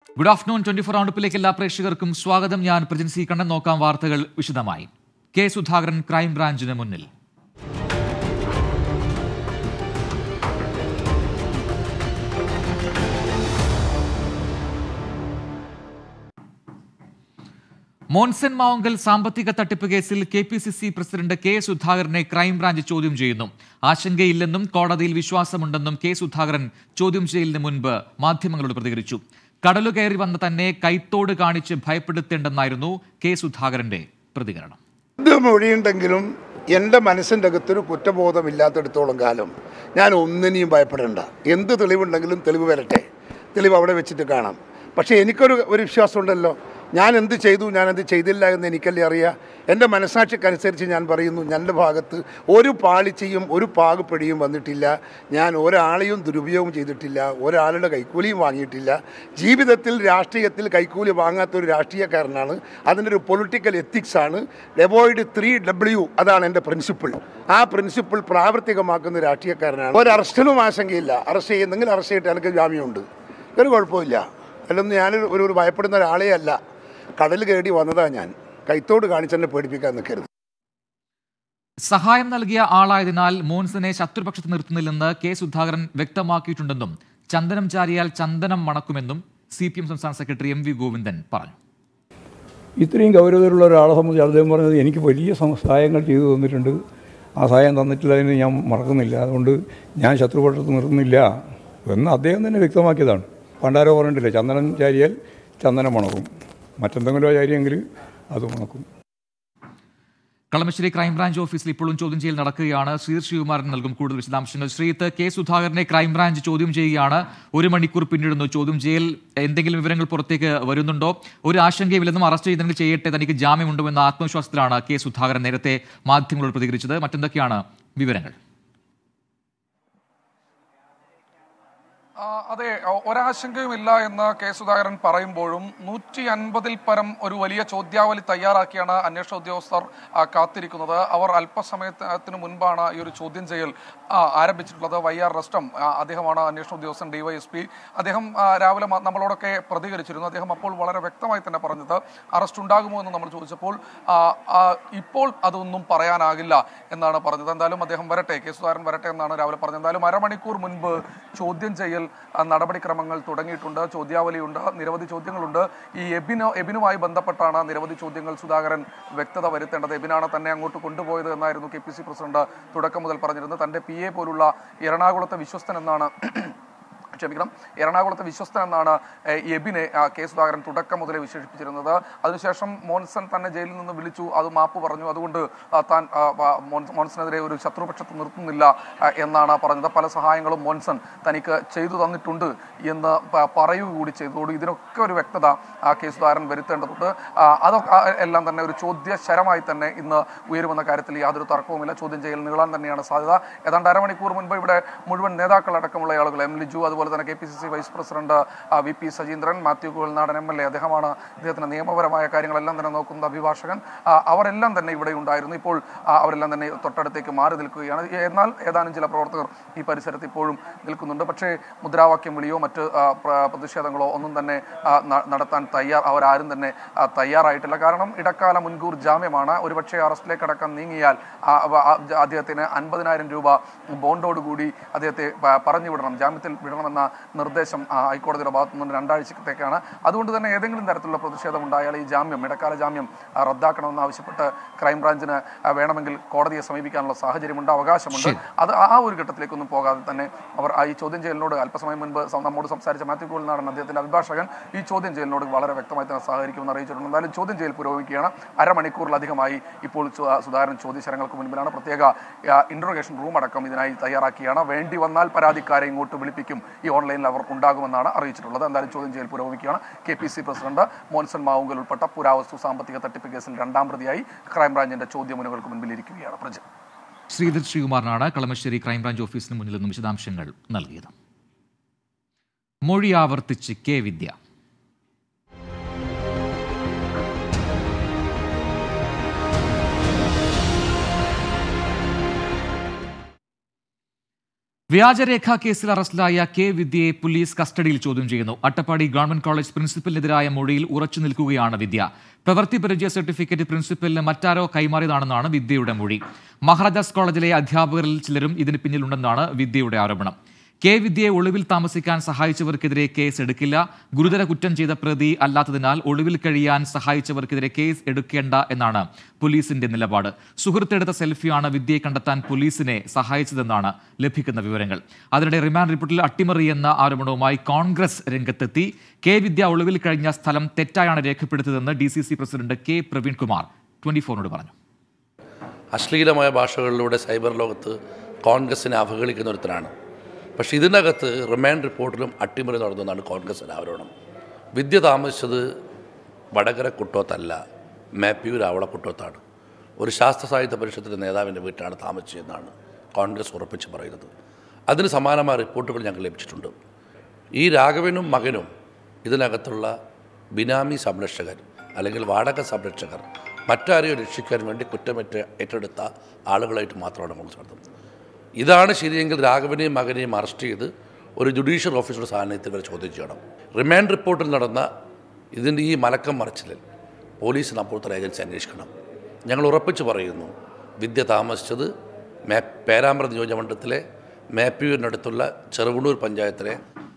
Good afternoon twenty four റൗണ്ടപ്പിലേക്ക് എല്ലാ പ്രേക്ഷകർക്കും സ്വാഗതം ഞാൻ പ്രജൻ സി കണ്ണൻ നോക്കാം വാർത്തകൾ വിശദമായി കെ സുധാകരൻ ക്രൈംബ്രാഞ്ചിന് മുന്നിൽ മോൻസൻ മാവുങ്കൽ സാമ്പത്തിക തട്ടിപ്പ് കേസിൽ K P C C president K സുധാകരനെ ക്രൈംബ്രാഞ്ച് ചോദ്യം ചെയ്യുന്നു ആശങ്കയില്ലെന്നും കോടതിയിൽ വിശ്വാസമുണ്ടെന്നും കെ സുധാകരൻ ചോദ്യം ചെയ്യലിന് മുൻപ് മാധ്യമങ്ങളോട് പ്രതികരിച്ചു കടലു കയറി വന്ന തന്നെ കൈത്തോട് കാണിച്ച് ഭയപ്പെടുത്തേണ്ടെന്നായിരുന്നു കെ സുധാകരന്റെ പ്രതികരണം എന്ത് മൊഴിയുണ്ടെങ്കിലും എൻ്റെ മനസ്സിൻ്റെ അകത്തൊരു കുറ്റബോധമില്ലാത്തടത്തോളം കാലം ഞാൻ ഒന്നിനെയും ഭയപ്പെടേണ്ട എന്ത് തെളിവുണ്ടെങ്കിലും തെളിവ് വരട്ടെ തെളിവ് അവിടെ വെച്ചിട്ട് കാണാം പക്ഷേ എനിക്കൊരു ഒരു വിശ്വാസമുണ്ടല്ലോ ഞാൻ എന്ത് ചെയ്തു ഞാൻ എന്ത് ചെയ്തില്ല എന്ന് എനിക്കല്ലേ അറിയാം എൻ്റെ മനസാക്ഷിക്കനുസരിച്ച് ഞാൻ പറയുന്നു എൻ്റെ ഭാഗത്ത് ഒരു പാളിച്ചയും ഒരു പാകുപ്പടിയും വന്നിട്ടില്ല ഞാൻ ഒരാളെയും ദുരുപയോഗം ചെയ്തിട്ടില്ല ഒരാളുടെ കൈക്കൂലിയും വാങ്ങിയിട്ടില്ല ജീവിതത്തിൽ രാഷ്ട്രീയത്തിൽ കൈക്കൂലി വാങ്ങാത്ത ഒരു രാഷ്ട്രീയക്കാരനാണ് അതിൻ്റെ ഒരു പൊളിറ്റിക്കൽ എത്തിക്സ് ആണ് ഡെവോയിഡ് ത്രീ ഡബ്ല്യു അതാണ് എൻ്റെ പ്രിൻസിപ്പിൾ ആ പ്രിൻസിപ്പിൾ പ്രാവർത്തികമാക്കുന്ന രാഷ്ട്രീയക്കാരനാണ് ഒരു അറസ്റ്റിനും ആശങ്കയില്ല അറസ്റ്റ് ചെയ്യുന്നെങ്കിൽ അറസ്റ്റ് ചെയ്തിട്ട് എനിക്ക് ജാമ്യമുണ്ട് ഒരു കുഴപ്പമില്ല അല്ലൊന്നും ഞാൻ ഒരു ഒരു ഭയപ്പെടുന്ന ഒരാളേ അല്ല കടൽ കയറി വന്നതാണ് ഞാൻ കൈത്തോട് കാണിച്ചെന്നെ പേടിപ്പിക്കാൻ നിൽക്കരുത് സഹായം നൽകിയ ആളായതിനാൽ മോൻസനെ ശത്രുപക്ഷത്ത് നിർത്തുന്നില്ലെന്ന് കെ സുധാകരൻ വ്യക്തമാക്കിയിട്ടുണ്ടെന്നും ചന്ദനം ചാരിയാൽ ചന്ദനം മണക്കുമെന്നും സി പി എം സംസ്ഥാന സെക്രട്ടറി എം വി ഗോവിന്ദൻ പറഞ്ഞു ഇത്രയും ഗൗരവത്തിലുള്ള ഒരാളെ സംബന്ധിച്ച് അദ്ദേഹം പറഞ്ഞത് എനിക്ക് വലിയ സം- സഹായങ്ങൾ ചെയ്തു തന്നിട്ടുണ്ട് ആ സഹായം തന്നിട്ടില്ലതിന് ഞാൻ മറക്കുന്നില്ല അതുകൊണ്ട് ഞാൻ ശത്രുപക്ഷത്ത് നിർത്തുന്നില്ല എന്ന് അദ്ദേഹം തന്നെ വ്യക്തമാക്കിയതാണ് പണ്ടാരോ പറഞ്ഞിട്ടില്ല ചന്ദനം ചാരിയാൽ ചന്ദനം മണക്കും മറ്റെന്തെങ്കിലും ചാരിയെങ്കിൽ അത് മണക്കും കളമശ്ശേരി ക്രൈംബ്രാഞ്ച് ഓഫീസിൽ ഇപ്പോഴും ചോദ്യം ചെയ്യൽ നടക്കുകയാണ് ശ്രീ ശ്രീകുമാരൻ നൽകും കൂടുതൽ വിശദാംശങ്ങൾ ശ്രീത്ത് കെ സുധാകരനെ ക്രൈംബ്രാഞ്ച് ചോദ്യം ചെയ്യുകയാണ് ഒരു മണിക്കൂർ പിന്നിടുന്നു ചോദ്യം ചെയ്യൽ എന്തെങ്കിലും വിവരങ്ങൾ പുറത്തേക്ക് വരുന്നുണ്ടോ ഒരു ആശങ്കയുമില്ലെന്നും അറസ്റ്റ് ചെയ്തെങ്കിൽ ചെയ്യട്ടെ തനിക്ക് ജാമ്യമുണ്ടോ എന്ന ആത്മവിശ്വാസത്തിലാണ് കെ സുധാകരൻ നേരത്തെ മാധ്യമങ്ങളോട് പ്രതികരിച്ചത് മറ്റെന്തൊക്കെയാണ് വിവരങ്ങൾ ആ, അതെ ഒ- ഒരാശങ്കയുമില്ല എന്ന് കെ സുധാകരൻ പറയുമ്പോഴും നൂറ്റി അൻപതിൽ പരം ഒരു വലിയ ചോദ്യാവലി തയ്യാറാക്കിയാണ് അന്വേഷണ ഉദ്യോഗസ്ഥർ ആ, കാത്തിരിക്കുന്നത് അവർ അല്പസമയത്തിന് മുൻപാണ് ഈ ഒരു ചോദ്യം ചെയ്യൽ ആ, ആരംഭിച്ചിട്ടുള്ളത് വൈ ആർ റസ്റ്റം ആ, അദ്ദേഹമാണ് അന്വേഷണ ഉദ്യോഗസ്ഥൻ ഡിവൈഎസ്പി അദ്ദേഹം ആ, രാവിലെ മ- നമ്മളോടൊക്കെ പ്രതികരിച്ചിരുന്നു അദ്ദേഹം അപ്പോൾ വളരെ വ്യക്തമായി തന്നെ പറഞ്ഞത് അറസ്റ്റ് ഉണ്ടാകുമോ എന്ന് നമ്മൾ ചോദിച്ചപ്പോൾ ആ, ആ, ഇപ്പോൾ അതൊന്നും പറയാനാകില്ല എന്നാണ് പറഞ്ഞത് എന്തായാലും അദ്ദേഹം വരട്ടെ കെ സുധാകരൻ വരട്ടെ എന്നാണ് രാവിലെ പറഞ്ഞത് എന്തായാലും അരമണിക്കൂർ മുൻപ് ചോദ്യം ചെയ്യൽ ആ, നടപടിക്രമങ്ങൾ തുടങ്ങിയിട്ടുണ്ട് ചോദ്യാവലിയുണ്ട് നിരവധി ചോദ്യങ്ങളുണ്ട് ഈ എബിനോ എബിനുമായി ബന്ധപ്പെട്ടാണ് നിരവധി ചോദ്യങ്ങൾ സുധാകരൻ വ്യക്തത വരുത്തേണ്ടത് എബിനാണ് തന്നെ അങ്ങോട്ട് കൊണ്ടുപോയത് എന്നായിരുന്നു കെ പി സി പ്രസിഡന്റ് തുടക്കം മുതൽ പറഞ്ഞിരുന്നത് തന്റെ പി എ പോലുള്ള എറണാകുളത്തെ വിശ്വസ്തൻ എന്നാണ് ക്ഷമിക്കണം എറണാകുളത്തെ വിശ്വസ്തൻ എന്നാണ് ഏഹ്, എബിനെ ആ, കെ സുധാകരൻ തുടക്കം മുതലേ വിശേഷിപ്പിച്ചിരുന്നത് അതിനുശേഷം മോൻസൺ തന്നെ ജയിലിൽ നിന്ന് വിളിച്ചു അത് മാപ്പ് പറഞ്ഞു അതുകൊണ്ട് ആ, താൻ ആ, ആ, മോൻസ്- മോൻസനെതിരെ ഒരു ശത്രുപക്ഷത്ത് നിർത്തുന്നില്ല ആ, എന്നാണ് പറഞ്ഞത് പല സഹായങ്ങളും മോൻസൺ തനിക്ക് ചെയ്തു തന്നിട്ടുണ്ട് എന്ന് പ- പറയുക കൂടി ചെയ്തതോട് ഇതിനൊക്കെ ഒരു വ്യക്തത ആ, കെ സുധാകരൻ വരുത്തേണ്ടതുണ്ട് ആ, അതൊക്കെ ആ, എല്ലാം തന്നെ ഒരു ചോദ്യ ശരമായി തന്നെ ഇന്ന് ഉയരുമെന്ന കാര്യത്തിൽ യാതൊരു തർക്കവുമില്ല ചോദ്യം ചെയ്യൽ നീളാൻ തന്നെയാണ് സാധ്യത ഏതാണ്ട് അരമണിക്കൂർ മുൻപ് ഇവിടെ മുഴുവൻ നേതാക്കളടക്കമുള്ള ആളുകൾ എം ലിജു അതുപോലെ തന്നെ K P C C vice president ആ, V P Sajeendran Mathew Kuzhalnadan M L A അദ്ദേഹമാണ് ഇദ്ദേഹത്തിന് നിയമപരമായ കാര്യങ്ങളെല്ലാം തന്നെ നോക്കുന്ന അഭിഭാഷകൻ ആ, അവരെല്ലാം തന്നെ ഇവിടെ ഉണ്ടായിരുന്നു ഇപ്പോൾ ആ, അവരെല്ലാം തന്നെ തൊട്ടടുത്തേക്ക് മാറി നിൽക്കുകയാണ് എന്നാൽ ഏതാനും ചില പ്രവർത്തകർ ഈ പരിസരത്ത് ഇപ്പോഴും നിൽക്കുന്നുണ്ട് പക്ഷേ മുദ്രാവാക്യം വിളിയോ മറ്റ് ആ, പ്ര- പ്രതിഷേധങ്ങളോ ഒന്നും തന്നെ ആ, ന- നടത്താൻ തയ്യാർ അവരാരും തന്നെ ആ, തയ്യാറായിട്ടില്ല കാരണം ഇടക്കാല മുൻകൂർ ജാമ്യമാണ് ഒരുപക്ഷെ അറസ്റ്റിലേക്ക് അടക്കം നീങ്ങിയാൽ ആ, അവ- ആ, ജ- അദ്ദേഹത്തിന് അൻപതിനായിരം രൂപ ബോണ്ടോടുകൂടി അദ്ദേഹത്തെ പ- പറഞ്ഞു വിടണം ജാമ്യത്തിൽ വിടണമെന്ന നിർദ്ദേശം ആ, ഹൈക്കോടതിയുടെ ഭാഗത്തു നിന്ന് രണ്ടാഴ്ചത്തേക്കാണ് അതുകൊണ്ട് തന്നെ ഏതെങ്കിലും തരത്തിലുള്ള പ്രതിഷേധം ഉണ്ടായാൽ ഈ ജാമ്യം ഇടക്കാല ജാമ്യം ആ, റദ്ദാക്കണമെന്ന് ആവശ്യപ്പെട്ട് ക്രൈംബ്രാഞ്ചിന് ആ, വേണമെങ്കിൽ കോടതിയെ സമീപിക്കാനുള്ള സാഹചര്യമുണ്ട് അവകാശമുണ്ട് അത് ആ ഒരു ഘട്ടത്തിലേക്കൊന്നും പോകാതെ തന്നെ അവർ ആ ഈ ചോദ്യം ചെയ്യലിനോട് അല്പസമയം മുൻപ് സം- നമ്മോട് സംസാരിച്ച മാത്യു കോളിനാടൻ അദ്ദേഹത്തിന്റെ അഭിഭാഷകൻ ഈ ചോദ്യം ചെയ്യലിനോട് വളരെ വ്യക്തമായി തന്നെ സഹകരിക്കുമെന്ന് അറിയിച്ചിട്ടുണ്ട് എന്തായാലും ചോദ്യം ചെയ്യൽ പുരോഗമിക്കുകയാണ് അരമണിക്കൂറിലധികമായി ഇപ്പോൾ സു- സുധാകരൻ ചോദ്യശരങ്ങൾക്ക് മുൻപിലാണ് പ്രത്യേക ഇന്റർഗേഷൻ റൂം അടക്കം ഇതിനായി തയ്യാറാക്കിയാണ് വേണ്ടി വന്നാൽ പരാതിക്കാരെ ഇങ്ങോട്ട് വിളിപ്പിക്കും ഈ ഓൺലൈനിൽ അവർ ഉണ്ടാകുമെന്നാണ് അറിയിച്ചിട്ടുള്ളത് എന്തായാലും ചോദ്യം ചെയ്യൽ പുരോഗമിക്കുകയാണ് K P C president Monson Mavunkal ഉൾപ്പെട്ട പുരാവസ്തു സാമ്പത്തിക തട്ടിപ്പ് കേസിൽ രണ്ടാം പ്രതിയായി ക്രൈംബ്രാഞ്ചിന്റെ ചോദ്യമുനകൾക്ക് മുൻപിലിരിക്കുകയാണ് പ്രജ ശ്രീധർ ശ്രീകുമാറിനാണ് കളമശ്ശേരി ക്രൈംബ്രാഞ്ച് ഓഫീസിന് മുന്നിൽ നിന്നും വിശദാംശങ്ങൾ നൽകിയത് മൊഴി ആവർത്തിച്ച് കെ വിദ്യ വ്യാജരേഖ കേസിൽ അറസ്റ്റിലായ കെ വിദ്യയെ പോലീസ് കസ്റ്റഡിയിൽ ചോദ്യം ചെയ്യുന്നു അട്ടപ്പാടി ഗവൺമെന്റ് കോളേജ് പ്രിൻസിപ്പലിനെതിരായ മൊഴിയിൽ ഉറച്ചു നിൽക്കുകയാണ് വിദ്യ പ്രവൃത്തി പരിചയ സർട്ടിഫിക്കറ്റ് പ്രിൻസിപ്പലിന് മറ്റാരോ കൈമാറിയതാണെന്നാണ് വിദ്യയുടെ മൊഴി മഹാരാജാസ് കോളേജിലെ അധ്യാപകരിൽ ചിലരും ഇതിന് പിന്നിലുണ്ടെന്നാണ് വിദ്യയുടെ ആരോപണം കെ വിദ്യയെ ഒളിവിൽ താമസിക്കാൻ സഹായിച്ചവർക്കെതിരെ കേസ് എടുക്കില്ല ഗുരുതര കുറ്റം ചെയ്ത പ്രതി അല്ലാത്തതിനാൽ ഒളിവിൽ കഴിയാൻ സഹായിച്ചവർക്കെതിരെ കേസ് എടുക്കേണ്ട എന്നാണ് പോലീസിന്റെ നിലപാട് സുഹൃത്തെടുത്ത സെൽഫിയാണ് വിദ്യയെ കണ്ടെത്താൻ പോലീസിനെ സഹായിച്ചതെന്നാണ് ലഭിക്കുന്ന വിവരങ്ങൾ അതിനിടെ റിമാൻഡ് റിപ്പോർട്ടിൽ അട്ടിമറി എന്ന ആരോപണവുമായി കോൺഗ്രസ് രംഗത്തെത്തി കെ വിദ്യ ഒളിവിൽ കഴിഞ്ഞ സ്ഥലം തെറ്റായാണ് രേഖപ്പെടുത്തിയതെന്ന് D C C president K Praveenkumar twenty ഫോറിനോട് പറഞ്ഞു അശ്ലീലമായ ഭാഷകളിലൂടെ സൈബർ ലോകത്ത് കോൺഗ്രസിനെ അവഹേളിക്കുന്ന ഒരുത്തനാണ് പക്ഷേ ഇതിനകത്ത് റിമാൻഡ് റിപ്പോർട്ടിലും അട്ടിമറി നടന്നതാണ് കോൺഗ്രസിൻ്റെ ആരോപണം വിദ്യ താമസിച്ചത് വടകര കുട്ടോത്തല്ല മാപ്യൂർ ആവള കുട്ടോത്താണ് ഒരു ശാസ്ത്ര സാഹിത്യ പരിഷത്തിൻ്റെ നേതാവിൻ്റെ വീട്ടിലാണ് താമസിച്ചതെന്നാണ് കോൺഗ്രസ് ഉറപ്പിച്ച് പറയുന്നത് അതിന് സമാനമായ റിപ്പോർട്ടുകൾ ഞങ്ങൾക്ക് ലഭിച്ചിട്ടുണ്ട് ഈ രാഘവനും മകനും ഇതിനകത്തുള്ള ബിനാമി സംരക്ഷകർ അല്ലെങ്കിൽ വാടക സംരക്ഷകർ മറ്റാരെയോ രക്ഷിക്കാൻ വേണ്ടി കുറ്റമേറ്റ് ഏറ്റെടുത്ത ആളുകളായിട്ട് മാത്രമാണ് നമ്മൾ നടത്തുന്നത് ഇതാണ് ശരിയെങ്കിൽ രാഘവനെയും മകനെയും അറസ്റ്റ് ചെയ്ത് ഒരു ജുഡീഷ്യൽ ഓഫീസറുടെ സാന്നിധ്യത്തിൽ വരെ ചോദ്യം ചെയ്യണം റിമാൻഡ് റിപ്പോർട്ടിൽ നടന്ന ഇതിൻ്റെ ഈ മലക്കം മറിച്ചിലിൽ പോലീസിന് അപ്പോഴത്തെ ഏജൻസി അന്വേഷിക്കണം ഞങ്ങൾ ഉറപ്പിച്ച് പറയുന്നു വിദ്യ താമസിച്ചത് മേ പേരാമ്പ്ര നിയോജകമണ്ഡലത്തിലെ മേപ്പയൂരിനടുത്തുള്ള ചെറുവണ്ണൂർ പഞ്ചായത്തിലെ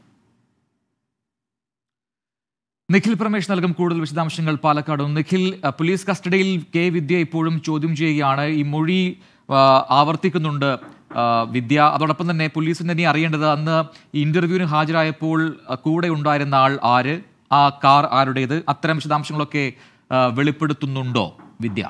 നിഖിൽ പ്രമേഷ് നൽകും കൂടുതൽ വിശദാംശങ്ങൾ പാലക്കാട് നിഖിൽ അഹ് പോലീസ് കസ്റ്റഡിയിൽ കെ വിദ്യ ഇപ്പോഴും ചോദ്യം ചെയ്യുകയാണ് ഈ മൊഴി ആ, ആവർത്തിക്കുന്നുണ്ട് ആ, വിദ്യ അതോടൊപ്പം തന്നെ പോലീസിന് ഇനി അറിയേണ്ടത് അന്ന് ഈ ഇന്റർവ്യൂവിന് ഹാജരായപ്പോൾ അഹ് കൂടെ ഉണ്ടായിരുന്ന ആൾ ആര് ആ കാർ ആരുടേത് അത്തരം വിശദാംശങ്ങളൊക്കെ ആ, വെളിപ്പെടുത്തുന്നുണ്ടോ വിദ്യ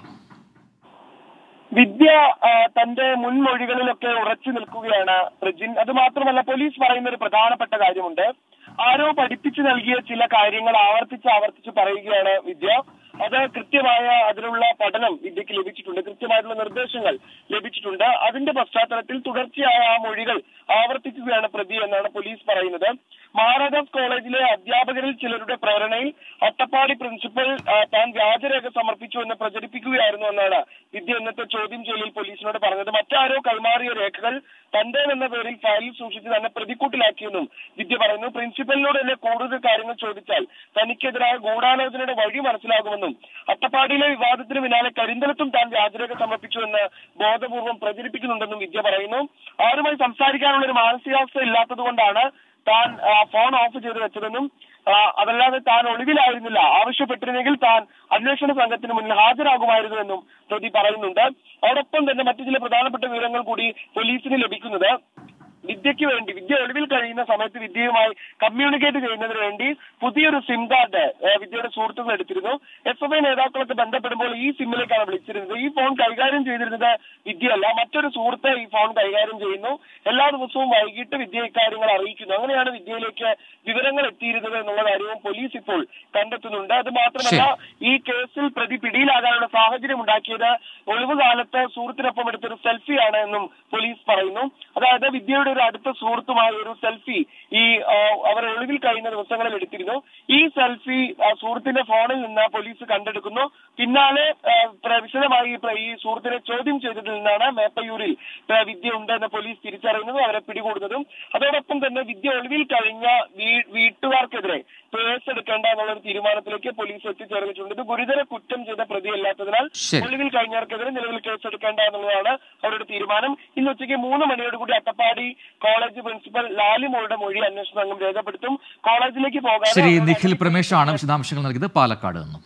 വിദ്യ ആ, തന്റെ മുൻമൊഴികളിലൊക്കെ ഉറച്ചു നിൽക്കുകയാണ് പ്രജിൻ അത് മാത്രമല്ല പോലീസ് പറയുന്ന ഒരു പ്രധാനപ്പെട്ട കാര്യമുണ്ട് ആരോ പഠിപ്പിച്ചു നൽകിയ ചില കാര്യങ്ങൾ ആവർത്തിച്ച് ആവർത്തിച്ച് പറയുകയാണ് വിദ്യ അത് കൃത്യമായ അതിനുള്ള പഠനം വിദ്യക്ക് ലഭിച്ചിട്ടുണ്ട് കൃത്യമായിട്ടുള്ള നിർദ്ദേശങ്ങൾ ലഭിച്ചിട്ടുണ്ട് അതിന്റെ പശ്ചാത്തലത്തിൽ തുടർച്ചയായ ആ മൊഴികൾ ആവർത്തിക്കുകയാണ് പ്രതി എന്നാണ് പോലീസ് പറയുന്നത് മഹാരാജാസ് കോളേജിലെ അധ്യാപകരിൽ ചിലരുടെ പ്രേരണയിൽ അട്ടപ്പാടി പ്രിൻസിപ്പൽ ആ, താൻ വ്യാജരേഖ സമർപ്പിച്ചു എന്ന് പ്രചരിപ്പിക്കുകയായിരുന്നു എന്നാണ് വിദ്യ ഇന്നത്തെ ചോദ്യം ചെയ്യലിൽ പോലീസിനോട് പറഞ്ഞത് മറ്റാരോ കൈമാറിയ രേഖകൾ തന്റേതെന്ന പേരിൽ ഫയലിൽ സൂക്ഷിച്ച് തന്നെ പ്രതിക്കൂട്ടിലാക്കിയെന്നും വിദ്യ പറയുന്നു പ്രിൻസിപ്പലിനോട് തന്നെ കൂടുതൽ കാര്യങ്ങൾ ചോദിച്ചാൽ തനിക്കെതിരായ ഗൂഢാലോചനയുടെ വഴി മനസ്സിലാകുമെന്നും അട്ടപ്പാടിയിലെ വിവാദത്തിന് പിന്നാലെ കരിന്തലത്തും താൻ വ്യാജരേഖ സമർപ്പിച്ചു എന്ന് ബോധപൂർവം പ്രചരിപ്പിക്കുന്നുണ്ടെന്നും വിദ്യ പറയുന്നു ആരുമായി സംസാരിക്കാനുള്ള ഒരു മാനസികാവസ്ഥ ഇല്ലാത്തത് കൊണ്ടാണ് താൻ ആ, ഫോൺ ഓഫ് ചെയ്ത് വെച്ചതെന്നും ആ, അതല്ലാതെ താൻ ഒളിവിലായിരുന്നില്ല ആവശ്യപ്പെട്ടിരുന്നെങ്കിൽ താൻ അന്വേഷണ സംഘത്തിന് മുന്നിൽ ഹാജരാകുമായിരുന്നുവെന്നും പ്രതി പറയുന്നുണ്ട് അതോടൊപ്പം തന്നെ മറ്റു ചില പ്രധാനപ്പെട്ട വിവരങ്ങൾ കൂടി പോലീസിന് ലഭിക്കുന്നത് വിദ്യയ്ക്ക് വേണ്ടി വിദ്യ ഒളിവിൽ കഴിയുന്ന സമയത്ത് വിദ്യയുമായി കമ്മ്യൂണിക്കേറ്റ് ചെയ്യുന്നതിന് വേണ്ടി പുതിയൊരു സിം കാർഡ് ഏഹ്, വിദ്യയുടെ സുഹൃത്തുക്കൾ എടുത്തിരുന്നു എസ് എഫ് ഐ നേതാക്കളൊക്കെ ബന്ധപ്പെടുമ്പോൾ ഈ സിമ്മിലേക്കാണ് വിളിച്ചിരുന്നത് ഈ ഫോൺ കൈകാര്യം ചെയ്തിരുന്നത് വിദ്യയല്ല മറ്റൊരു സുഹൃത്ത് ഈ ഫോൺ കൈകാര്യം ചെയ്യുന്നു എല്ലാ ദിവസവും വൈകിട്ട് വിദ്യ ഇക്കാര്യങ്ങൾ അറിയിക്കുന്നു അങ്ങനെയാണ് വിദ്യയിലേക്ക് വിവരങ്ങൾ എത്തിയിരുന്നത് എന്നുള്ള കാര്യവും പോലീസ് ഇപ്പോൾ കണ്ടെത്തുന്നുണ്ട് അത് മാത്രമല്ല ഈ കേസിൽ പ്രതി പിടിയിലാകാനുള്ള സാഹചര്യം ഉണ്ടാക്കിയത് ഒളിവ് കാലത്ത് സുഹൃത്തിനൊപ്പം എടുത്തൊരു സെൽഫിയാണ് എന്നും പോലീസ് പറയുന്നു അതായത് വിദ്യയുടെ ഒരു അടുത്ത സുഹൃത്തുമായ ഒരു സെൽഫി ഈ ആ, അവർ ഒളിവിൽ കഴിയുന്ന ദിവസങ്ങളിൽ എടുത്തിരുന്നു ഈ സെൽഫി ആ, സുഹൃത്തിന്റെ ഫോണിൽ നിന്ന് പോലീസ് കണ്ടെടുക്കുന്നു പിന്നാലെ ആ, പ്ര- വിശദമായി ഈ പ്ര- ഈ സുഹൃത്തിനെ ചോദ്യം ചെയ്തതിൽ നിന്നാണ് മേപ്പയൂരിൽ ആ, വിദ്യ ഉണ്ട് എന്ന് പോലീസ് തിരിച്ചറിയുന്നതും അവരെ പിടികൂടുന്നതും അതോടൊപ്പം തന്നെ വിദ്യ ഒളിവിൽ കഴിഞ്ഞ വീ- വീട്ടുകാർക്കെതിരെ കേസ് എടുക്കേണ്ട എന്നുള്ള ഒരു തീരുമാനത്തിലേക്ക് പോലീസ് എത്തിച്ചേർന്നിട്ടുണ്ട് ഇത് ഗുരുതര കുറ്റം ചെയ്ത പ്രതിയല്ലാത്തതിനാൽ ശരി. ഒളിവിൽ കഴിഞ്ഞവർക്കെതിരെ നിലവിൽ കേസെടുക്കേണ്ട എന്നുള്ളതാണ് അവരുടെ തീരുമാനം ഇന്ന് ഉച്ചയ്ക്ക് മൂന്ന് മണിയോട് കൂടി അട്ടപ്പാടി കോളേജ് പ്രിൻസിപ്പൽ ലാലിമോളുടെ മൊഴി അന്വേഷണ സംഘം രേഖപ്പെടുത്തും കോളേജിലേക്ക് പോകാൻ ശരി നിഖിൽ പ്രമേഷാണ് വിശദാംശങ്ങൾ നൽകിയത് പാലക്കാട് നിന്നും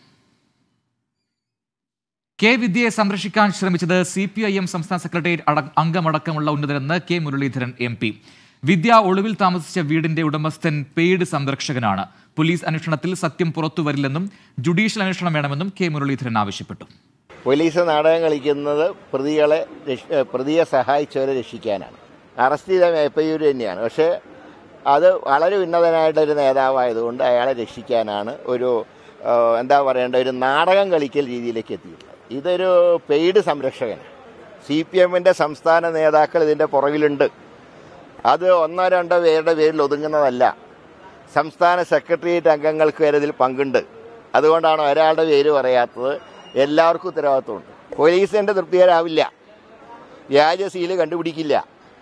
കെ വിദ്യയെ സംരക്ഷിക്കാൻ ശ്രമിച്ചത് സി പി ഐ എം സംസ്ഥാന സെക്രട്ടേറിയറ്റ് അട- അംഗമടക്കമുള്ള ഉന്നതരെന്ന് K Muraleedharan M P Vidya ഒളിവിൽ താമസിച്ച വീടിന്റെ ഉടമസ്ഥൻ പെയ്ഡ് സംരക്ഷകനാണ് പോലീസ് അന്വേഷണത്തിൽ സത്യം പുറത്തുവരില്ലെന്നും ജുഡീഷ്യൽ അന്വേഷണം വേണമെന്നും കെ മുരളീധരൻ ആവശ്യപ്പെട്ടു പോലീസ് നാടകം കളിക്കുന്നത് പ്രതികളെ രക്ഷ- ഏഹ് പ്രതിയെ സഹായിച്ചവരെ രക്ഷിക്കാനാണ് അറസ്റ്റ് ചെയ്ത മേപ്പയൂർ തന്നെയാണ് പക്ഷേ അത് വളരെ ഉന്നതനായിട്ടൊരു നേതാവായതുകൊണ്ട് അയാളെ രക്ഷിക്കാനാണ് ഒരു ഏഹ്, എന്താ പറയേണ്ട ഒരു നാടകം കളിക്കൽ രീതിയിലേക്ക് എത്തിയിട്ടുള്ളത് ഇതൊരു പെയ്ഡ് സംരക്ഷകനാണ് സി പി എമ്മിൻ്റെ സംസ്ഥാന നേതാക്കൾ ഇതിൻ്റെ പുറകിലുണ്ട് അത് ഒന്നോ രണ്ടോ പേരുടെ പേരിൽ ഒതുങ്ങുന്നതല്ല സംസ്ഥാന സെക്രട്ടേറിയറ്റ് അംഗങ്ങൾക്ക് വരെ ഇതിൽ പങ്കുണ്ട് അതുകൊണ്ടാണ് ഒരാളുടെ പേര് പറയാത്തത് എല്ലാവർക്കും ഉത്തരവാദിത്വമുണ്ട് പോലീസിൻ്റെ തൃപ്തികരാവില്ല വ്യാജ സീല് കണ്ടുപിടിക്കില്ല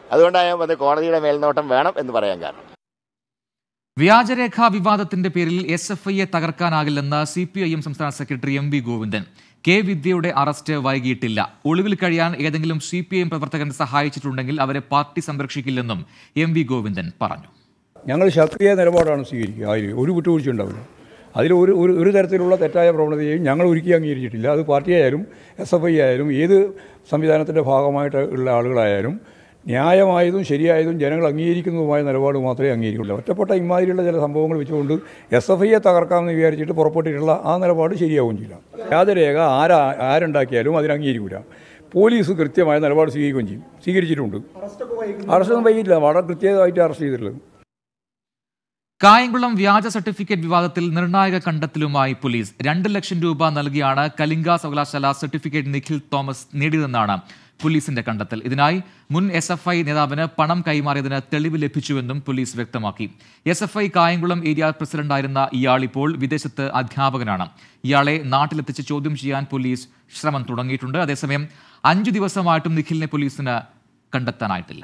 അതുകൊണ്ടാണ് ഞാൻ പറഞ്ഞത് കോടതിയുടെ മേൽനോട്ടം വേണം എന്ന് പറയാൻ കാരണം വ്യാജരേഖാ വിവാദത്തിന്റെ പേരിൽ എസ് എഫ് ഐയെ തകർക്കാനാകില്ലെന്ന് സി പി ഐ എം സംസ്ഥാന secretary M V Govindan K വിദ്യയുടെ അറസ്റ്റ് വൈകിയിട്ടില്ല ഒളിവിൽ കഴിയാൻ ഏതെങ്കിലും സി പി ഐ എം പ്രവർത്തകൻ സഹായിച്ചിട്ടുണ്ടെങ്കിൽ അവരെ പാർട്ടി സംരക്ഷിക്കില്ലെന്നും എം വി ഗോവിന്ദൻ പറഞ്ഞു ഞങ്ങൾ ശക്തിയായ നിലപാടാണ് സ്വീകരിക്കുക അതിൽ ഒരു വിട്ടുവീഴ്ച ഉണ്ടാവില്ല അതിൽ ഒരു ഒരു ഒരു തരത്തിലുള്ള തെറ്റായ പ്രവണതയെയും ഞങ്ങൾ ഒരിക്കലും അംഗീകരിച്ചിട്ടില്ല അത് പാർട്ടി ആയാലും എസ് എഫ് ഐ ആയാലും ഏത് സംവിധാനത്തിൻ്റെ ഭാഗമായിട്ട് ഉള്ള ആളുകളായാലും ന്യായമായതും ശരിയായതും ജനങ്ങൾ അംഗീകരിക്കുന്നതുമായ നിലപാട് മാത്രമേ അംഗീകരിക്കുള്ളൂ ഒറ്റപ്പെട്ട ഇമാതിരിയുള്ള ചില സംഭവങ്ങൾ വെച്ചുകൊണ്ട് എസ് എഫ് ഐയെ തകർക്കാമെന്ന് വിചാരിച്ചിട്ട് പുറപ്പെട്ടിട്ടുള്ള ആ നിലപാട് ശരിയാവും ചെയ്യില്ല വ്യാജരേഖ ആരാ ആരുണ്ടാക്കിയാലും അതിന് അംഗീകരിക്കില്ല പോലീസ് കൃത്യമായ നിലപാട് സ്വീകരിക്കുകയും ചെയ്യും സ്വീകരിച്ചിട്ടുണ്ട് അറസ്റ്റൊന്നും വൈകിട്ടില്ല വളരെ കൃത്യമായിട്ട് അറസ്റ്റ് ചെയ്തിട്ടുള്ളത് കായംകുളം വ്യാജ സർട്ടിഫിക്കറ്റ് വിവാദത്തിൽ നിർണായക കണ്ടെത്തലുമായി പോലീസ് രണ്ട് ലക്ഷം രൂപ നൽകിയാണ് കലിംഗ സർവകലാശാല സർട്ടിഫിക്കറ്റ് നിഖിൽ തോമസ് നേടിയതെന്നാണ് പോലീസിന്റെ കണ്ടെത്തൽ ഇതിനായി മുൻ എസ് എഫ് ഐ നേതാവിന് പണം കൈമാറിയതിന് തെളിവ് ലഭിച്ചുവെന്നും പോലീസ് വ്യക്തമാക്കി S F I Kayamkulam area പ്രസിഡന്റായിരുന്ന ഇയാൾ ഇപ്പോൾ വിദേശത്ത് അധ്യാപകനാണ് ഇയാളെ നാട്ടിലെത്തിച്ച് ചോദ്യം ചെയ്യാൻ പോലീസ് ശ്രമം തുടങ്ങിയിട്ടുണ്ട് അതേസമയം അഞ്ചു ദിവസമായിട്ടും നിഖിലിനെ പോലീസിന് കണ്ടെത്താനായിട്ടില്ല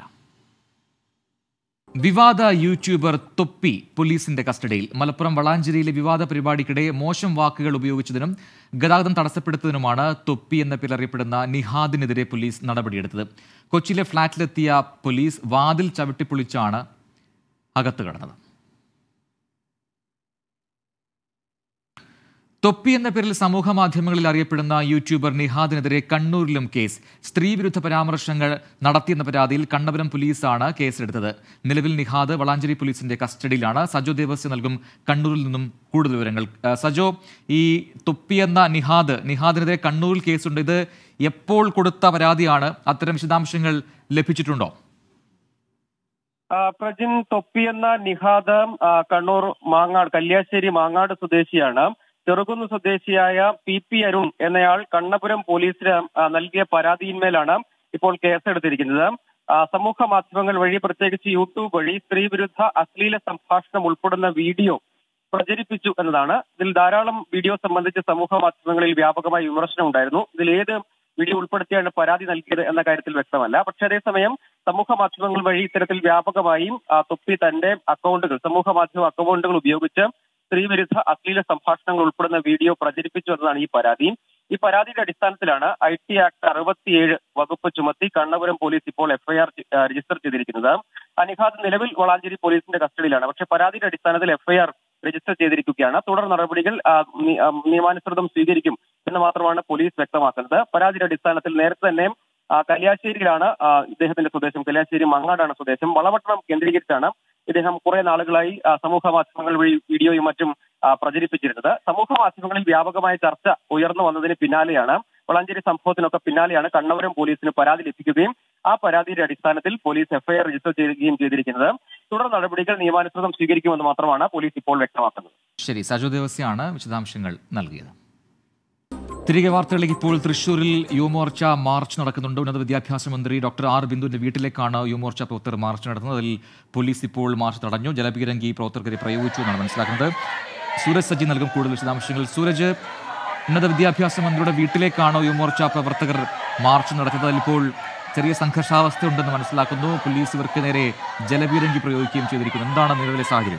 വിവാദ യൂട്യൂബർ തൊപ്പി പോലീസിന്റെ കസ്റ്റഡിയിൽ മലപ്പുറം വളാഞ്ചേരിയിലെ വിവാദ പരിപാടിക്കിടെ മോശം വാക്കുകൾ ഉപയോഗിച്ചതിനും ഗതാഗതം തടസ്സപ്പെടുത്തതിനുമാണ് തൊപ്പി എന്ന പേരിൽ അറിയപ്പെടുന്ന നിഹാദിനെതിരെ പോലീസ് നടപടിയെടുത്തത് കൊച്ചിയിലെ ഫ്ളാറ്റിലെത്തിയ പോലീസ് വാതിൽ ചവിട്ടിപ്പൊളിച്ചാണ് അകത്ത് കടന്നത് തൊപ്പി എന്ന പേരിൽ സമൂഹ മാധ്യമങ്ങളിൽ അറിയപ്പെടുന്ന യൂട്യൂബർ നിഹാദിനെതിരെ കണ്ണൂരിലും കേസ് സ്ത്രീവിരുദ്ധ പരാമർശങ്ങൾ നടത്തിയെന്ന പരാതിയിൽ കണ്ണപുരം പോലീസാണ് കേസെടുത്തത് നിലവിൽ നിഹാദ് വളാഞ്ചേരി പോലീസിന്റെ കസ്റ്റഡിയിലാണ് സജോ ദേവസ്യ നൽകും കണ്ണൂരിൽ നിന്നും കൂടുതൽ വിവരങ്ങൾ ആ, സജോ ഈ തൊപ്പി എന്ന നിഹാദ് നിഹാദിനെതിരെ കണ്ണൂരിൽ കേസുണ്ട് ഇത് എപ്പോൾ കൊടുത്ത പരാതിയാണ് അത്തരം വിശദാംശങ്ങൾ ലഭിച്ചിട്ടുണ്ടോ ആ, പ്രജിൻ തൊപ്പി എന്ന നിഹാദ് ആ, കണ്ണൂർ മാങ്ങാട് കല്യാശ്ശേരി മാങ്ങാട് സ്വദേശിയാണ് ചെറുകുന്ന് സ്വദേശിയായ പി പി അരുൺ എന്നയാൾ കണ്ണപുരം പോലീസിന് ആ, നൽകിയ പരാതിയിന്മേലാണ് ഇപ്പോൾ കേസെടുത്തിരിക്കുന്നത് ആ, സമൂഹ മാധ്യമങ്ങൾ വഴി പ്രത്യേകിച്ച് യൂട്യൂബ് വഴി സ്ത്രീവിരുദ്ധ അശ്ലീല സംഭാഷണം ഉൾപ്പെടുന്ന വീഡിയോ പ്രചരിപ്പിച്ചു എന്നതാണ് ഇതിൽ ധാരാളം വീഡിയോ സംബന്ധിച്ച് സമൂഹ മാധ്യമങ്ങളിൽ വ്യാപകമായ വിമർശനം ഉണ്ടായിരുന്നു ഇതിൽ ഏത് വീഡിയോ ഉൾപ്പെടുത്തിയാണ് പരാതി നൽകിയത് എന്ന കാര്യത്തിൽ വ്യക്തമല്ല പക്ഷേ അതേസമയം സമൂഹ മാധ്യമങ്ങൾ വഴി ഇത്തരത്തിൽ വ്യാപകമായും ആ, തൊപ്പി തന്റെ അക്കൗണ്ടുകൾ സമൂഹ മാധ്യമ അക്കൗണ്ടുകൾ ഉപയോഗിച്ച് സ്ത്രീവിരുദ്ധ അശ്ലീല സംഭാഷണങ്ങൾ ഉൾപ്പെടുന്ന വീഡിയോ പ്രചരിപ്പിച്ചു എന്നതാണ് ഈ പരാതി ഈ പരാതിയുടെ അടിസ്ഥാനത്തിലാണ് ഐ ടി ആക്ട് അറുപത്തിയേഴ് വകുപ്പ് ചുമത്തി കണ്ണപുരം പോലീസ് ഇപ്പോൾ എഫ്ഐആർ രജിസ്റ്റർ ചെയ്തിരിക്കുന്നത് അനിഹാദ് നിലവിൽ വളാഞ്ചേരി പോലീസിന്റെ കസ്റ്റഡിയിലാണ് പക്ഷേ പരാതിയുടെ അടിസ്ഥാനത്തിൽ എഫ്ഐആർ രജിസ്റ്റർ ചെയ്തിരിക്കുകയാണ് തുടർ നടപടികൾ ആ, നി- ആ, നിയമാനുസൃതം സ്വീകരിക്കും എന്ന് മാത്രമാണ് പോലീസ് വ്യക്തമാക്കുന്നത് പരാതിയുടെ അടിസ്ഥാനത്തിൽ നേരത്തെ തന്നെ ആ, കല്യാശ്ശേരിയിലാണ് ആ, ഇദ്ദേഹത്തിന്റെ സ്വദേശം കല്യാശ്ശേരി മങ്ങാടാണ് സ്വദേശം വളപട്ടണം കേന്ദ്രീകരിച്ചാണ് ഇദ്ദേഹം കുറെ നാളുകളായി ആ, സമൂഹ മാധ്യമങ്ങൾ വഴി വീഡിയോയും മറ്റും ആ, പ്രചരിപ്പിച്ചിരുന്നത് സമൂഹ മാധ്യമങ്ങളിൽ വ്യാപകമായ ചർച്ച ഉയർന്നു വന്നതിന് പിന്നാലെയാണ് വളാഞ്ചേരി സംഭവത്തിനൊക്കെ പിന്നാലെയാണ് കണ്ണപുരം പോലീസിന് പരാതി ലഭിക്കുകയും ആ പരാതിയുടെ അടിസ്ഥാനത്തിൽ പോലീസ് എഫ്ഐആർ രജിസ്റ്റർ ചെയ്യുകയും ചെയ്തിരിക്കുന്നത് തുടർ നടപടികൾ നിയമാനുസൃതം സ്വീകരിക്കുമെന്ന് മാത്രമാണ് പോലീസ് ഇപ്പോൾ വ്യക്തമാക്കുന്നത് ശരി സജോ ദേവസ്യാണ് വിശദാംശങ്ങൾ നൽകിയത് തിരികെ വാർത്തകളിലേക്ക് ഇപ്പോൾ തൃശൂരിൽ യുവമോർച്ച മാർച്ച് നടക്കുന്നുണ്ട് ഉന്നത വിദ്യാഭ്യാസ മന്ത്രി ഡോക്ടർ ആർ ബിന്ദുവിന്റെ വീട്ടിലേക്കാണ് യുവമോർച്ച പ്രവർത്തകർ മാർച്ച് നടത്തുന്നത് അതിൽ പോലീസ് ഇപ്പോൾ മാർച്ച് തടഞ്ഞു ജലപീരങ്കി പ്രവർത്തകരെ പ്രയോഗിച്ചു എന്നാണ് മനസ്സിലാക്കുന്നത് സൂരജ് സജ്ജി നൽകും കൂടുതൽ വിശദാംശങ്ങൾ സൂരജ് ഉന്നത വിദ്യാഭ്യാസ മന്ത്രിയുടെ വീട്ടിലേക്കാണോ യുവമോർച്ച പ്രവർത്തകർ മാർച്ച് നടത്തിയത് അതിലിപ്പോൾ ചെറിയ സംഘർഷാവസ്ഥ ഉണ്ടെന്ന് മനസ്സിലാക്കുന്നു പോലീസ് ഇവർക്ക് നേരെ ജലപീരങ്കി പ്രയോഗിക്കുകയും ചെയ്തിരിക്കുന്നു എന്താണ് നിലവിലെ സാഹചര്യം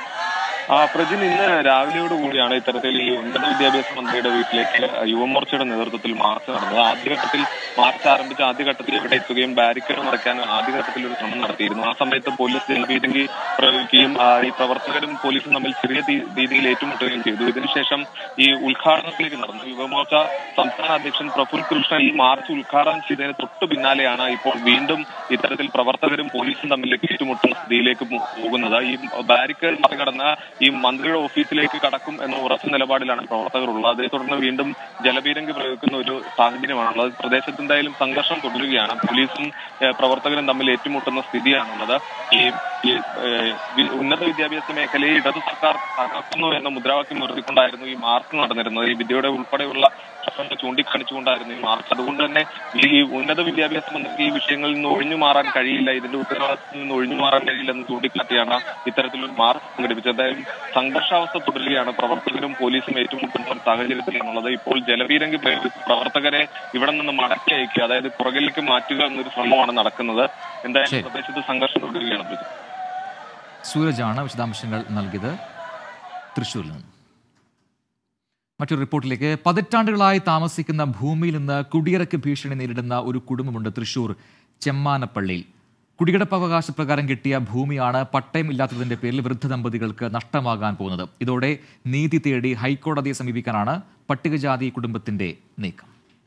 ആ പ്രജിൻ ഇന്ന് രാവിലെയോട് കൂടിയാണ് ഇത്തരത്തിൽ ഈ ഉന്നത വിദ്യാഭ്യാസ മന്ത്രിയുടെ വീട്ടിലേക്ക് യുവമോർച്ചയുടെ നേതൃത്വത്തിൽ മാർച്ച് നടന്നത് ആദ്യഘട്ടത്തിൽ മാർച്ച് ആരംഭിച്ച ആദ്യഘട്ടത്തിൽ ഇവിടെ എത്തുകയും ബാരിക്കേഡ് മറയ്ക്കാൻ ആദ്യഘട്ടത്തിൽ ഒരു ശ്രമം നടത്തിയിരുന്നു ആ സമയത്ത് പോലീസ് ജലപീരങ്കി പ്രയോഗിക്കുകയും ആ, ഈ പ്രവർത്തകരും പോലീസും തമ്മിൽ ചെറിയ തീ- രീതിയിൽ ഏറ്റുമുട്ടുകയും ചെയ്തു ഇതിനുശേഷം ഈ ഉദ്ഘാടനത്തിലേക്ക് നടന്നു യുവമോർച്ച സംസ്ഥാന അധ്യക്ഷൻ പ്രഫുൽ കൃഷ്ണൻ ഈ മാർച്ച് ഉദ്ഘാടനം ചെയ്തതിന് തൊട്ടു പിന്നാലെയാണ് ഇപ്പോൾ വീണ്ടും ഇത്തരത്തിൽ പ്രവർത്തകരും പോലീസും തമ്മിൽ ഏറ്റുമുട്ടുന്ന സ്ഥിതിയിലേക്ക് മു- പോകുന്നത് ഈ ബാരിക്കേഡ് മറികടന്ന് ഈ മന്ത്രിയുടെ ഓഫീസിലേക്ക് കടക്കും എന്ന ഉറച്ച നിലപാടിലാണ് പ്രവർത്തകർ ഉള്ളത് അതേ തുടർന്ന് വീണ്ടും ജലപീരങ്കി പ്രയോഗിക്കുന്ന ഒരു സാഹചര്യമാണുള്ളത് പ്രദേശത്ത് എന്തായാലും സംഘർഷം തുടരുകയാണ് പോലീസും ഏഹ്, പ്രവർത്തകരും തമ്മിൽ ഏറ്റുമുട്ടുന്ന സ്ഥിതിയാണുള്ളത് ഈ ഈ, ഏഹ്, വി- ഉന്നത വിദ്യാഭ്യാസ മേഖലയെ ഇടതു സർക്കാർ തകർക്കുന്നു എന്ന മുദ്രാവാക്യം ഉയർത്തിക്കൊണ്ടായിരുന്നു ഈ മാർച്ച് നടന്നിരുന്നത് ഈ വിദ്യയുടെ ഉൾപ്പെടെയുള്ള വിശ്വാസം ചൂണ്ടിക്കാണിച്ചുകൊണ്ടായിരുന്നു ഈ മാർച്ച് അതുകൊണ്ട് തന്നെ ഈ ഉന്നത വിദ്യാഭ്യാസ മന്ത്രിക്ക് ഈ വിഷയങ്ങളിൽ നിന്ന് ഒഴിഞ്ഞു മാറാൻ കഴിയില്ല ഇതിന്റെ ഉത്തരവാദിത്തത്തിൽ നിന്ന് ഒഴിഞ്ഞു മാറാൻ കഴിയില്ലെന്ന് ചൂണ്ടിക്കാട്ടിയാണ് ഇത്തരത്തിലൊരു മാർച്ച് സംഘടിപ്പിച്ചത് എന്തായാലും സംഘർഷാവസ്ഥ തുടരുകയാണ് പ്രവർത്തകരും പോലീസും ഏറ്റുമുട്ടുന്ന ഒരു സാഹചര്യത്തിലാണുള്ളത് ഇപ്പോൾ ജലപീരങ്കി പ്രയോഗിച്ച് പ്രവർത്തകരെ ഇവിടെ നിന്ന് മടക്കി അയക്കുക അതായത് പുറകിലേക്ക് മാറ്റുക എന്നൊരു ശ്രമമാണ് നടക്കുന്നത് എന്തായാലും ശരി. പ്രദേശത്ത് സംഘർഷം തുടരുകയാണ് ബിജു. സൂരജാണ് വിശദാംശങ്ങൾ നൽകിയത് തൃശ്ശൂരിൽ നിന്ന് മറ്റൊരു റിപ്പോർട്ടിലേക്ക് പതിറ്റാണ്ടുകളായി താമസിക്കുന്ന ഭൂമിയിൽ നിന്ന് കുടിയിറക്ക് ഭീഷണി നേരിടുന്ന ഒരു കുടുംബമുണ്ട് തൃശൂർ ചെമ്മാനപ്പള്ളിയിൽ കുടികിടപ്പവകാശ പ്രകാരം കിട്ടിയ ഭൂമിയാണ് പട്ടയം ഇല്ലാത്തതിന്റെ പേരിൽ വൃദ്ധ ദമ്പതികൾക്ക് നഷ്ടമാകാൻ പോകുന്നത് ഇതോടെ നീതി തേടി ഹൈക്കോടതിയെ സമീപിക്കാനാണ് പട്ടികജാതി കുടുംബത്തിന്റെ നീക്കം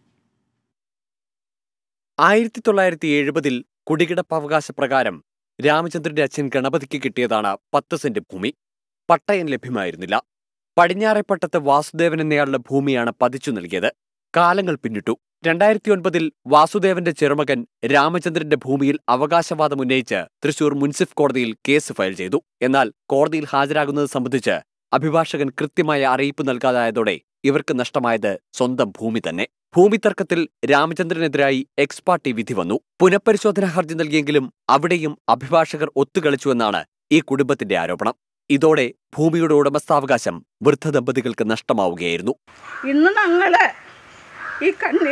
ആയിരത്തി തൊള്ളായിരത്തി എഴുപതിൽ കുടികിടപ്പവകാശ പ്രകാരം രാമചന്ദ്രന്റെ അച്ഛൻ ഗണപതിക്ക് കിട്ടിയതാണ് പത്ത് സെന്റ് ഭൂമി പട്ടയം ലഭ്യമായിരുന്നില്ല പടിഞ്ഞാറേപ്പട്ടത്ത് വാസുദേവൻ എന്നയാളുടെ ഭൂമിയാണ് പതിച്ചു നൽകിയത് കാലങ്ങൾ പിന്നിട്ടു രണ്ടായിരത്തി ഒൻപതിൽ വാസുദേവന്റെ ചെറുമകൻ രാമചന്ദ്രന്റെ ഭൂമിയിൽ അവകാശവാദം ഉന്നയിച്ച് തൃശൂർ മുൻസിഫ് കോടതിയിൽ കേസ് ഫയൽ ചെയ്തു എന്നാൽ കോടതിയിൽ ഹാജരാകുന്നത് സംബന്ധിച്ച് അഭിഭാഷകൻ കൃത്യമായ അറിയിപ്പ് നൽകാതായതോടെ ഇവർക്ക് നഷ്ടമായത് സ്വന്തം ഭൂമി തന്നെ ഭൂമി തർക്കത്തിൽ രാമചന്ദ്രനെതിരായി എക്സ് പാർട്ടി വിധി വന്നു പുനഃപരിശോധനാ ഹർജി നൽകിയെങ്കിലും അവിടെയും അഭിഭാഷകർ ഒത്തുകളിച്ചുവെന്നാണ് ഈ കുടുംബത്തിന്റെ ആരോപണം ഇതോടെ ഭൂമിയുടെ ഉടമസ്ഥാവകാശം വൃദ്ധ ദമ്പതികൾക്ക് നഷ്ടമാവുകയായിരുന്നു ഇന്ന് ഞങ്ങളെ ഈ കണ്ണി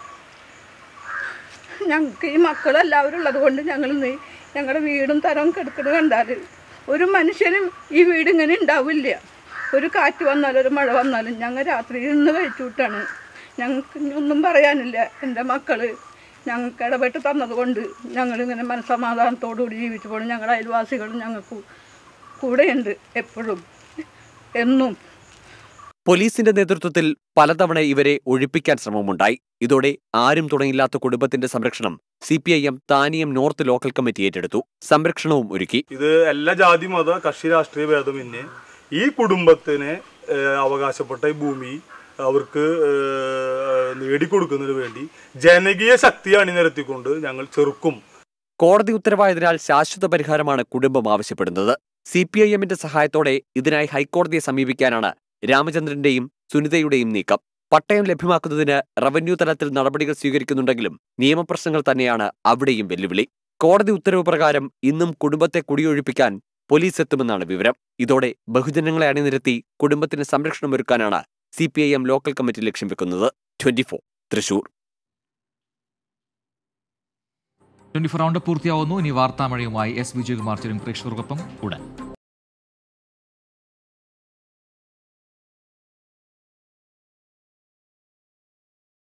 ഞങ്ങൾക്ക് ഈ മക്കളെല്ലാവരും ഉള്ളത് കൊണ്ട് ഞങ്ങൾ ഇന്ന് ഞങ്ങളുടെ വീടും തരവും കിടക്കുന്നത് കണ്ടാൽ ഒരു മനുഷ്യനും ഈ വീട് ഇങ്ങനെ ഉണ്ടാവില്ല ഒരു കാറ്റ് വന്നാലും ഒരു മഴ വന്നാലും ഞങ്ങൾ രാത്രി ഇന്ന് കഴിച്ചു വിട്ടാണ് ഞങ്ങൾക്ക് ഇനി ഒന്നും പറയാനില്ല എൻ്റെ മക്കള് ഞങ്ങൾക്ക് ഇടപെട്ട് തന്നതുകൊണ്ട് ഞങ്ങളിങ്ങനെ മനസ്സമാധാനത്തോടുകൂടി ജീവിച്ചു പോകണം ഞങ്ങളുടെ അയൽവാസികളും ഞങ്ങൾക്ക് കൂടെയുണ്ട് എപ്പോഴും എന്നും പോലീസിന്റെ നേതൃത്വത്തിൽ പലതവണ ഇവരെ ഒഴിപ്പിക്കാൻ ശ്രമമുണ്ടായി ഇതോടെ ആരും തുടങ്ങില്ലാത്ത കുടുംബത്തിന്റെ സംരക്ഷണം C P I M Thaniyam north local committee ഏറ്റെടുത്തു സംരക്ഷണവും ഒരുക്കി ഇത് എല്ലാ ജാതി മത കക്ഷി രാഷ്ട്രീയ ഭേദമന്യേ ഈ കുടുംബത്തിന് ഏഹ്, അവകാശപ്പെട്ട ഈ ഭൂമി അവർക്ക് ഏഹ്, നേടിക്കൊടുക്കുന്നതിന് വേണ്ടി ജനകീയ ശക്തി അണിനിരത്തിക്കൊണ്ട് ഞങ്ങൾ ചെറുക്കും കോടതി ഉത്തരവായതിനാൽ ശാശ്വത പരിഹാരമാണ് കുടുംബം ആവശ്യപ്പെടുന്നത് സി പി ഐ എമ്മിന്റെ സഹായത്തോടെ ഇതിനായി ഹൈക്കോടതിയെ സമീപിക്കാനാണ് രാമചന്ദ്രന്റെയും സുനിതയുടെയും നീക്കം പട്ടയം ലഭ്യമാക്കുന്നതിന് റവന്യൂ തലത്തിൽ നടപടികൾ സ്വീകരിക്കുന്നുണ്ടെങ്കിലും നിയമപ്രശ്നങ്ങൾ തന്നെയാണ് അവിടെയും വെല്ലുവിളി കോടതി ഉത്തരവ് പ്രകാരം ഇന്നും കുടുംബത്തെ കുടിയൊഴിപ്പിക്കാൻ പോലീസ് എത്തുമെന്നാണ് വിവരം ഇതോടെ ബഹുജനങ്ങളെ അണിനിരത്തി കുടുംബത്തിന് സംരക്ഷണമൊരുക്കാനാണ് C P I M local committee ലക്ഷ്യം വെക്കുന്നത് twenty four Thrissur twenty four round പൂർത്തിയാവുന്നു ഇനി വാർത്താമഴയുമായി എസ് വിജയകുമാർ ചേരും പ്രേക്ഷകർക്കൊപ്പം ഉടൻ